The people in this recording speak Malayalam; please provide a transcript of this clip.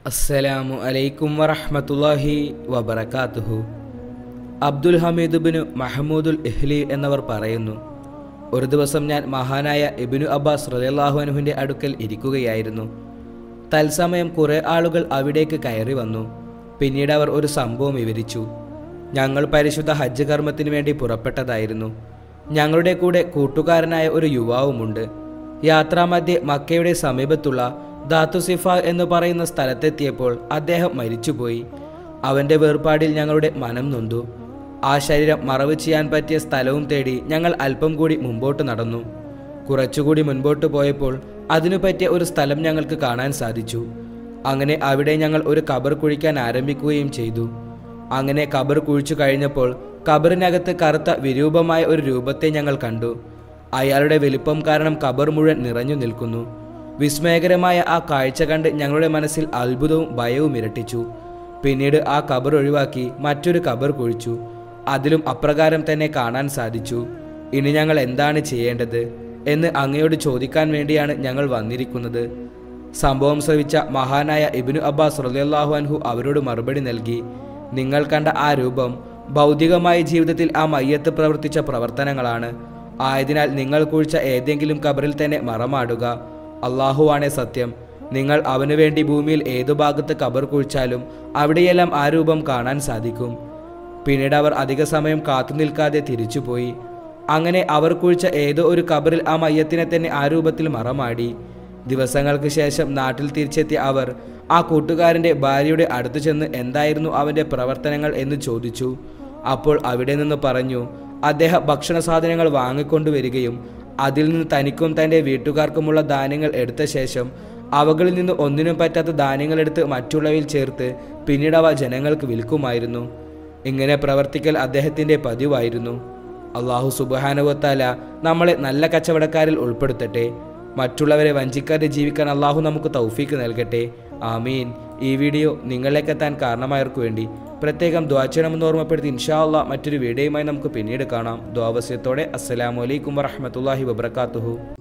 അസ്സലാമു അലൈക്കും വറഹ്മത്തുള്ളാഹി വബറകാതുഹു അബ്ദുൽ ഹമീദ് ബിനു മഹമൂദുൽ ഇഹ്ലി എന്നവർ പറയുന്നു ഒരു ദിവസം ഞാൻ മഹാനായ ഇബിനു അബ്ബാസ് റലിയല്ലാഹുഅനുവിൻ്റെ അടുക്കൽ ഇരിക്കുകയായിരുന്നു തത്സമയം കുറേ ആളുകൾ അവിടേക്ക് കയറി വന്നു പിന്നീട് അവർ ഒരു സംഭവം വിവരിച്ചു ഞങ്ങൾ പരിശുദ്ധ ഹജ്ജ് കർമ്മത്തിന് വേണ്ടി പുറപ്പെട്ടതായിരുന്നു ഞങ്ങളുടെ കൂടെ കൂട്ടുകാരനായ ഒരു യുവാവുമുണ്ട് യാത്രാമധ്യേ മക്കയുടെ സമീപത്തുള്ള ദാത്തുസിഫ എന്ന് പറയുന്ന സ്ഥലത്തെത്തിയപ്പോൾ അദ്ദേഹം മരിച്ചുപോയി അവൻ്റെ വേർപാടിൽ ഞങ്ങളുടെ മനം നൊന്തു ആ ശരീരം മറവ് ചെയ്യാൻ പറ്റിയ സ്ഥലവും തേടി ഞങ്ങൾ അല്പം കൂടി മുമ്പോട്ട് നടന്നു കുറച്ചുകൂടി മുൻപോട്ട് പോയപ്പോൾ അതിനു പറ്റിയ ഒരു സ്ഥലം ഞങ്ങൾക്ക് കാണാൻ സാധിച്ചു അങ്ങനെ അവിടെ ഞങ്ങൾ ഒരു കബർ കുഴിക്കാൻ ആരംഭിക്കുകയും ചെയ്തു അങ്ങനെ കബർ കുഴിച്ചു കഴിഞ്ഞപ്പോൾ കബറിനകത്ത് കറുത്ത വിരൂപമായ ഒരു രൂപത്തെ ഞങ്ങൾ കണ്ടു അയാളുടെ വലിപ്പം കാരണം കബർ മുഴുവൻ നിറഞ്ഞു നിൽക്കുന്നു വിസ്മയകരമായ ആ കാഴ്ച കണ്ട് ഞങ്ങളുടെ മനസ്സിൽ അത്ഭുതവും ഭയവും ഇരട്ടിച്ചു പിന്നീട് ആ കബർ ഒഴിവാക്കി മറ്റൊരു കബർ കുഴിച്ചു അതിലും അപ്രകാരം തന്നെ കാണാൻ സാധിച്ചു ഇനി ഞങ്ങൾ എന്താണ് ചെയ്യേണ്ടത് എന്ന് അങ്ങയോട് ചോദിക്കാൻ വേണ്ടിയാണ് ഞങ്ങൾ വന്നിരിക്കുന്നത് സംഭവം ശ്രവിച്ച മഹാനായ ഇബിനു അബ്ബാസ് റലിയല്ലാഹു അൻഹു അവരോട് മറുപടി നൽകി നിങ്ങൾ കണ്ട ആ രൂപം ഭൗതികമായ ജീവിതത്തിൽ ആ മയ്യത്ത് പ്രവർത്തിച്ച പ്രവർത്തനങ്ങളാണ് ആയതിനാൽ നിങ്ങൾ കുഴിച്ച ഏതെങ്കിലും കബറിൽ തന്നെ മറമാടുക അള്ളാഹുവാണേ സത്യം നിങ്ങൾ അവനു വേണ്ടി ഭൂമിയിൽ ഏതു ഭാഗത്ത് കബർ കുഴിച്ചാലും അവിടെയെല്ലാം ആ രൂപം കാണാൻ സാധിക്കും പിന്നീട് അവർ അധിക സമയം കാത്തു നിൽക്കാതെ തിരിച്ചുപോയി അങ്ങനെ അവർ കുഴിച്ച ഏതോ ഒരു കബറിൽ ആ മയ്യത്തിനെ തന്നെ ആ രൂപത്തിൽ മറമാടി ദിവസങ്ങൾക്ക് ശേഷം നാട്ടിൽ തിരിച്ചെത്തിയ അവർ ആ കൂട്ടുകാരൻ്റെ ഭാര്യയുടെ അടുത്തു ചെന്ന് എന്തായിരുന്നു അവൻ്റെ പ്രവർത്തനങ്ങൾ എന്ന് ചോദിച്ചു അപ്പോൾ അവിടെ നിന്ന് പറഞ്ഞു അദ്ദേഹം ഭക്ഷണ സാധനങ്ങൾ വാങ്ങിക്കൊണ്ടുവരികയും അതിൽ നിന്ന് തനിക്കും തൻ്റെ വീട്ടുകാർക്കുമുള്ള ധാന്യങ്ങൾ എടുത്ത ശേഷം അവകളിൽ നിന്ന് ഒന്നിനും പറ്റാത്ത ധാന്യങ്ങൾ എടുത്ത് മറ്റുള്ളവയിൽ ചേർത്ത് പിന്നീട് അവ ജനങ്ങൾക്ക് വിൽക്കുമായിരുന്നു ഇങ്ങനെ പ്രവർത്തിക്കൽ അദ്ദേഹത്തിൻ്റെ പതിവായിരുന്നു അള്ളാഹു സുബാനുവത്താല നമ്മളെ നല്ല കച്ചവടക്കാരിൽ ഉൾപ്പെടുത്തട്ടെ മറ്റുള്ളവരെ വഞ്ചിക്കാതെ ജീവിക്കാൻ അള്ളാഹു നമുക്ക് തൗഫീക്ക് നൽകട്ടെ ആമീൻ ഈ വീഡിയോ നിങ്ങളിലേക്കെത്താൻ കാരണമായവർക്ക് വേണ്ടി പ്രത്യേകം ദ്വാചനമെന്ന് ഓർമ്മപ്പെടുത്തി ഇൻഷാ അള്ളാഹ് മറ്റൊരു വീഡിയോയുമായി നമുക്ക് പിന്നീട് കാണാം ദ്വാവസ്യത്തോടെ അസ്സലാമു അലൈക്കും വറഹമത്തല്ലാഹി വബർക്കാത്തുഹു